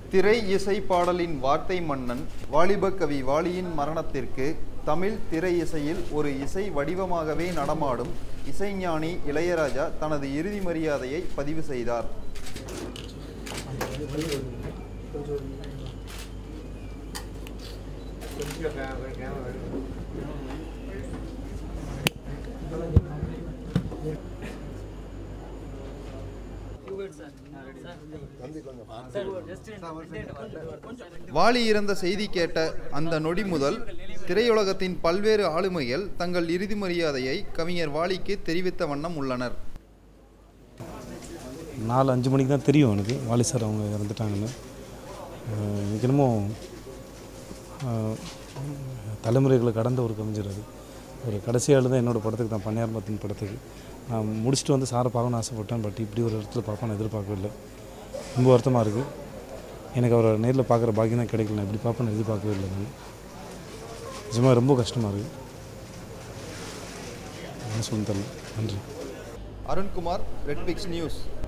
திரை இசை பாடலின் வார்த்தை மன்னன் வாலிப கவி வாலியின் மரணத்திற்கு தமிழ் திரை இசையில் ஒரு இசை வடிவமாகவே நடமாடும் இசைஞானி இளையராஜா தனது இறுதி மரியாதையை பதிவு செய்தார் வாலி இறந்த செய்தி கேட்ட அந்த நொடி முதல் திரையுலகத்தின் பல்வேறு ஆளுமைகள் தங்கள் இறுதி மரியாதையை கவிஞர் வாலிக்கு தெரிவித்த வண்ணம் உள்ளனர் நாலு அஞ்சு மணிக்கு தான் தெரியும் எனக்கு வாலி சார் அவங்க இறந்துட்டாங்கன்னு அஹ் எனக்கு என்னமோ அஹ், தலைமுறைகளை கடந்த ஒரு கவிஞர் அது ஒரு கடைசி ஆள் தான் என்னோடய படத்துக்கு தான் பன்னியார் மத்தின் படத்துக்கு நான் முடிச்சுட்டு வந்து சாரை பார்க்கணும்னு ஆசைப்பட்டேன் பட் இப்படி ஒரு இடத்துல பார்ப்பேன் நான் எதிர்பார்க்கவே இல்லை ரொம்ப வருத்தமாக இருக்குது எனக்கு அவரை நேரில் பார்க்குற பாக்கியம் தான் கிடைக்கல நான் இப்படி பார்ப்பேன்னு எதிர்பார்க்கவே இல்லை நான் நிஜமாக ரொம்ப கஷ்டமாக இருக்குது என்ன சொல்ல தெரியல நன்றி அருண்குமார் ரெட் பிக்ஸ் நியூஸ்